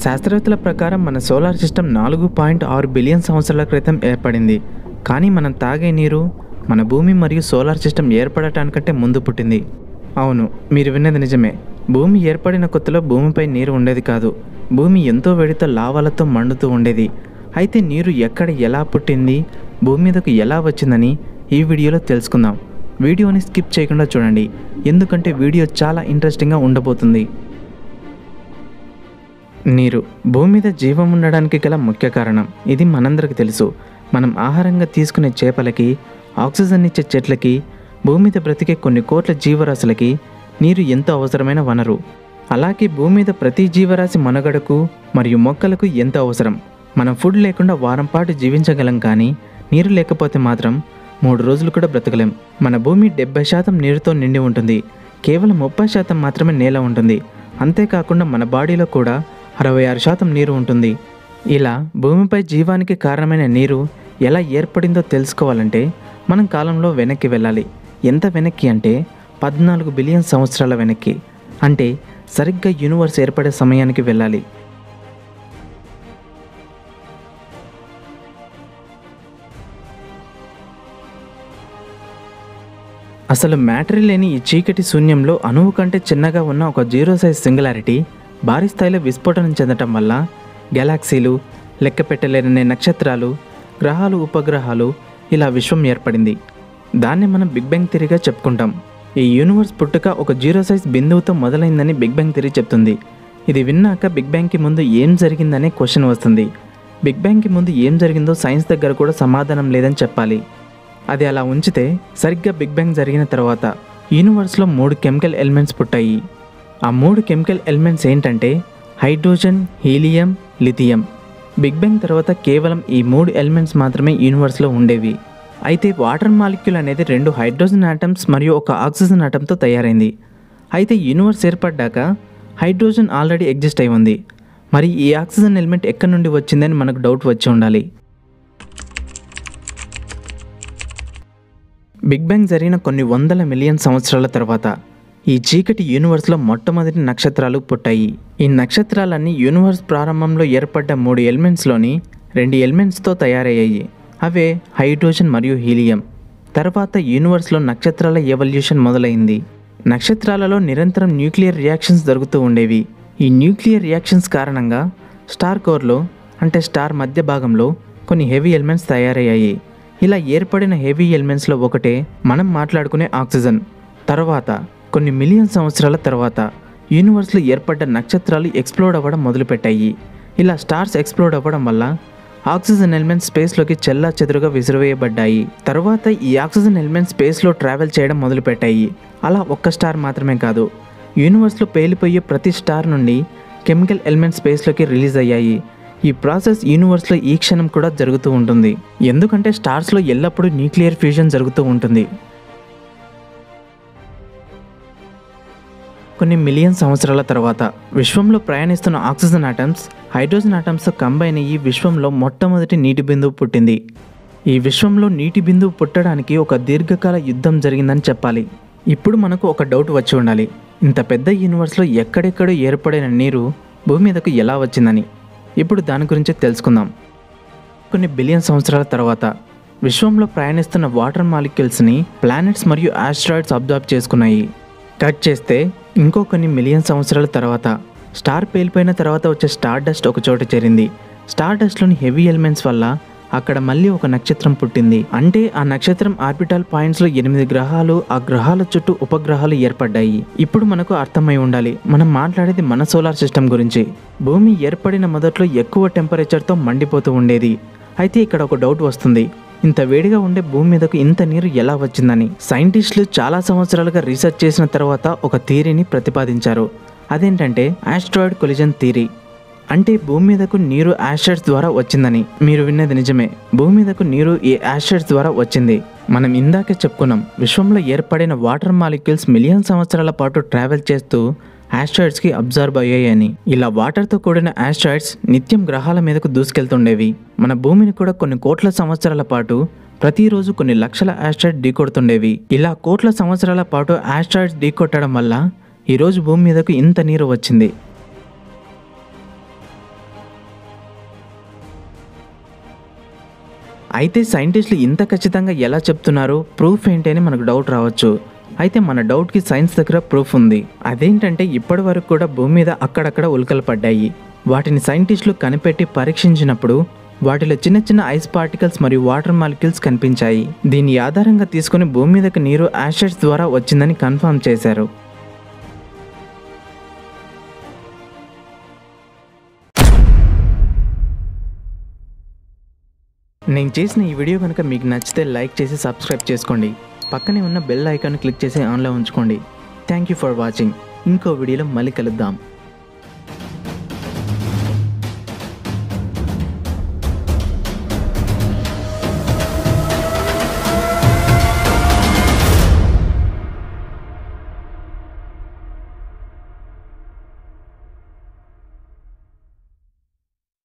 శాస్త్రవేత్తల ప్రకారం మన సోలార్ సిస్టమ్ నాలుగు పాయింట్ ఆరు బిలియన్ సంవత్సరాల క్రితం ఏర్పడింది కానీ మనం తాగే నీరు మన భూమి మరియు సోలార్ సిస్టమ్ ఏర్పడటానికంటే ముందు పుట్టింది అవును మీరు విన్నది నిజమే భూమి ఏర్పడిన కొత్తలో భూమిపై నీరు ఉండేది కాదు భూమి ఎంతో వేడితో లావాలతో మండుతూ ఉండేది అయితే నీరు ఎక్కడ ఎలా పుట్టింది భూమి మీదకు ఎలా వచ్చిందని ఈ వీడియోలో తెలుసుకుందాం వీడియోని స్కిప్ చేయకుండా చూడండి ఎందుకంటే వీడియో చాలా ఇంట్రెస్టింగ్గా ఉండబోతుంది నీరు భూమి మీద జీవం ఉండడానికి గల ముఖ్య కారణం ఇది మనందరికీ తెలుసు మనం ఆహారంగా తీసుకునే చేపలకి ఆక్సిజన్ ఇచ్చే చెట్లకి భూమి మీద బ్రతికే కొన్ని కోట్ల జీవరాశులకి నీరు ఎంతో అవసరమైన వనరు అలాగే భూమి మీద ప్రతి జీవరాశి మనుగడకు మరియు మొక్కలకు ఎంతో అవసరం మనం ఫుడ్ లేకుండా వారం పాటు జీవించగలం కానీ నీరు లేకపోతే మాత్రం మూడు రోజులు కూడా బ్రతకలేం మన భూమి డెబ్బై శాతం నీరుతో నిండి ఉంటుంది కేవలం ముప్పై శాతం మాత్రమే నేల ఉంటుంది అంతేకాకుండా మన బాడీలో కూడా అరవై ఆరు శాతం నీరు ఉంటుంది ఇలా భూమిపై జీవానికి కారణమైన నీరు ఎలా ఏర్పడిందో తెలుసుకోవాలంటే మనం కాలంలో వెనక్కి వెళ్ళాలి ఎంత వెనక్కి అంటే పద్నాలుగు బిలియన్ సంవత్సరాల వెనక్కి అంటే సరిగ్గా యూనివర్స్ ఏర్పడే సమయానికి వెళ్ళాలి అసలు మ్యాటరీ లేని ఈ చీకటి శూన్యంలో అణువు కంటే చిన్నగా ఉన్న ఒక జీరో సైజ్ సింగులారిటీ భారీ స్థాయిలో విస్ఫోటనం చెందటం వల్ల గెలాక్సీలు లెక్క పెట్టలేని నక్షత్రాలు గ్రహాలు ఉపగ్రహాలు ఇలా విశ్వం ఏర్పడింది దాన్ని మనం బిగ్ బ్యాంగ్ థిరీగా చెప్పుకుంటాం ఈ యూనివర్స్ పుట్టుక ఒక జీరో సైజ్ బిందువుతో మొదలైందని బిగ్ బ్యాంగ్ థిరీ చెప్తుంది ఇది విన్నాక బిగ్ బ్యాంగ్కి ముందు ఏం జరిగిందనే క్వశ్చన్ వస్తుంది బిగ్ బ్యాంగ్కి ముందు ఏం జరిగిందో సైన్స్ దగ్గర కూడా సమాధానం లేదని చెప్పాలి అది అలా ఉంచితే సరిగ్గా బిగ్ బ్యాంగ్ జరిగిన తర్వాత యూనివర్స్లో మూడు కెమికల్ ఎలిమెంట్స్ పుట్టాయి ఆ మూడు కెమికల్ ఎలిమెంట్స్ ఏంటంటే hydrogen helium lithium big bang తర్వాత కేవలం ఈ మూడు ఎలిమెంట్స్ మాత్రమే యూనివర్స్లో ఉండేవి అయితే వాటర్ మాలిక్యూల్ అనేది రెండు హైడ్రోజన్ ఆటమ్స్ మరియు ఒక ఆక్సిజన్ ఆటంతో తయారైంది అయితే యూనివర్స్ ఏర్పడ్డాక హైడ్రోజన్ ఆల్రెడీ ఎగ్జిస్ట్ అయి ఉంది మరి ఈ ఆక్సిజన్ ఎలిమెంట్ ఎక్కడి నుండి వచ్చిందని మనకు డౌట్ వచ్చి ఉండాలి బిగ్ బ్యాంగ్ జరిగిన కొన్ని వందల మిలియన్ సంవత్సరాల తర్వాత ఈ చీకటి యూనివర్స్లో మొట్టమొదటి నక్షత్రాలు పుట్టాయి ఈ నక్షత్రాలన్నీ యూనివర్స్ ప్రారంభంలో ఏర్పడ్డ మూడు ఎలిమెంట్స్లోని రెండు ఎలిమెంట్స్తో తయారయ్యాయి అవే హైడ్రోజన్ మరియు హీలియం తర్వాత యూనివర్స్లో నక్షత్రాల ఎవల్యూషన్ మొదలైంది నక్షత్రాలలో నిరంతరం న్యూక్లియర్ రియాక్షన్స్ జరుగుతూ ఉండేవి ఈ న్యూక్లియర్ రియాక్షన్స్ కారణంగా స్టార్ కోర్లో అంటే స్టార్ మధ్య భాగంలో కొన్ని హెవీ ఎలిమెంట్స్ తయారయ్యాయి ఇలా ఏర్పడిన హెవీ ఎలిమెంట్స్లో ఒకటే మనం మాట్లాడుకునే ఆక్సిజన్ తర్వాత కొన్ని మిలియన్ సంవత్సరాల తర్వాత యూనివర్స్లో ఏర్పడ్డ నక్షత్రాలు ఎక్స్ప్లోడ్ అవ్వడం మొదలుపెట్టాయి ఇలా స్టార్స్ ఎక్స్ప్లోడ్ అవ్వడం వల్ల ఆక్సిజన్ ఎలిమెంట్స్ స్పేస్లోకి చెల్లా చెదురుగా విసిరివేయబడ్డాయి తర్వాత ఈ ఆక్సిజన్ ఎలిమెంట్స్ స్పేస్లో ట్రావెల్ చేయడం మొదలుపెట్టాయి అలా ఒక్క స్టార్ మాత్రమే కాదు యూనివర్స్లో పేలిపోయే ప్రతి స్టార్ నుండి కెమికల్ ఎలిమెంట్స్ స్పేస్లోకి రిలీజ్ అయ్యాయి ఈ ప్రాసెస్ యూనివర్స్లో ఈ క్షణం కూడా జరుగుతూ ఉంటుంది ఎందుకంటే స్టార్స్లో ఎల్లప్పుడూ న్యూక్లియర్ ఫ్యూజన్ జరుగుతూ ఉంటుంది కొన్ని మిలియన్ సంవత్సరాల తర్వాత విశ్వంలో ప్రయాణిస్తున్న ఆక్సిజన్ ఆటమ్స్ హైడ్రోజన్ ఆటమ్స్తో కంబైన్ అయ్యి విశ్వంలో మొట్టమొదటి నీటి బిందువు పుట్టింది ఈ విశ్వంలో నీటి బిందువు పుట్టడానికి ఒక దీర్ఘకాల యుద్ధం జరిగిందని చెప్పాలి ఇప్పుడు మనకు ఒక డౌట్ వచ్చి ఉండాలి ఇంత పెద్ద యూనివర్స్లో ఎక్కడెక్కడో ఏర్పడిన నీరు భూమి మీదకు ఎలా వచ్చిందని ఇప్పుడు దాని గురించి తెలుసుకుందాం కొన్ని బిలియన్ సంవత్సరాల తర్వాత విశ్వంలో ప్రయాణిస్తున్న వాటర్ మాలిక్యూల్స్ని ప్లానెట్స్ మరియు ఆస్ట్రాయిడ్స్ అబ్జర్వ్ చేసుకున్నాయి కట్ చేస్తే ఇంకో కొన్ని మిలియన్ సంవత్సరాల తర్వాత స్టార్ పేలిపోయిన తర్వాత వచ్చే స్టార్ డస్ట్ ఒక చోట చేరింది స్టార్ డస్ట్లోని హెవీ ఎలిమెంట్స్ వల్ల అక్కడ మళ్ళీ ఒక నక్షత్రం పుట్టింది అంటే ఆ నక్షత్రం ఆర్బిటాల్ పాయింట్స్లో ఎనిమిది గ్రహాలు ఆ గ్రహాల చుట్టూ ఉపగ్రహాలు ఏర్పడ్డాయి ఇప్పుడు మనకు అర్థమై ఉండాలి మనం మాట్లాడేది మన సోలార్ సిస్టమ్ గురించి భూమి ఏర్పడిన మొదట్లో ఎక్కువ టెంపరేచర్తో మండిపోతూ ఉండేది అయితే ఇక్కడ ఒక డౌట్ వస్తుంది ఇంత వేడిగా ఉండే భూమి మీదకు ఇంత నీరు ఎలా వచ్చిందని సైంటిస్టులు చాలా సంవత్సరాలుగా రీసెర్చ్ చేసిన తర్వాత ఒక థియరీని ప్రతిపాదించారు అదేంటంటే ఆస్ట్రాయిడ్ కొలిజన్ థియరీ అంటే భూమి మీదకు నీరు యాషర్స్ ద్వారా వచ్చిందని మీరు విన్నది నిజమే భూమి మీదకు నీరు ఈ యాషర్స్ ద్వారా వచ్చింది మనం ఇందాకే చెప్పుకున్నాం విశ్వంలో ఏర్పడిన వాటర్ మాలిక్యూల్స్ మిలియన్ సంవత్సరాల పాటు ట్రావెల్ చేస్తూ ఆస్ట్రాయిడ్స్కి అబ్జర్వ్ అయ్యాయని ఇలా వాటర్తో కూడిన ఆస్ట్రాయిడ్స్ నిత్యం గ్రహాల మీదకు దూసుకెళ్తుండేవి మన భూమిని కూడా కొన్ని కోట్ల సంవత్సరాల పాటు ప్రతిరోజు కొన్ని లక్షల ఆస్ట్రాయిడ్ ఢీకొడుతుండేవి ఇలా కోట్ల సంవత్సరాల పాటు ఆస్ట్రాయిడ్స్ ఢీకొట్టడం వల్ల ఈరోజు భూమి మీదకు ఇంత నీరు వచ్చింది అయితే సైంటిస్టులు ఇంత ఖచ్చితంగా ఎలా చెప్తున్నారో ప్రూఫ్ ఏంటి అని మనకు డౌట్ రావచ్చు అయితే మన డౌట్కి సైన్స్ దగ్గర ప్రూఫ్ ఉంది అదేంటంటే ఇప్పటి వరకు కూడా భూమి మీద అక్కడక్కడ ఉల్కలు పడ్డాయి వాటిని సైంటిస్టులు కనిపెట్టి పరీక్షించినప్పుడు వాటిలో చిన్న చిన్న ఐస్ పార్టికల్స్ మరియు వాటర్ మాలిక్యూల్స్ కనిపించాయి దీని ఆధారంగా తీసుకుని భూమి మీదకి నీరు యాషెట్స్ ద్వారా వచ్చిందని కన్ఫర్మ్ చేశారు నేను చేసిన ఈ వీడియో కనుక మీకు నచ్చితే లైక్ చేసి సబ్స్క్రైబ్ చేసుకోండి పక్కనే ఉన్న బెల్ ఐకాన్ క్లిక్ చేసి ఆన్లో ఉంచుకోండి థ్యాంక్ యూ ఫర్ వాచింగ్ ఇంకో వీడియోలో మళ్ళీ కలుద్దాం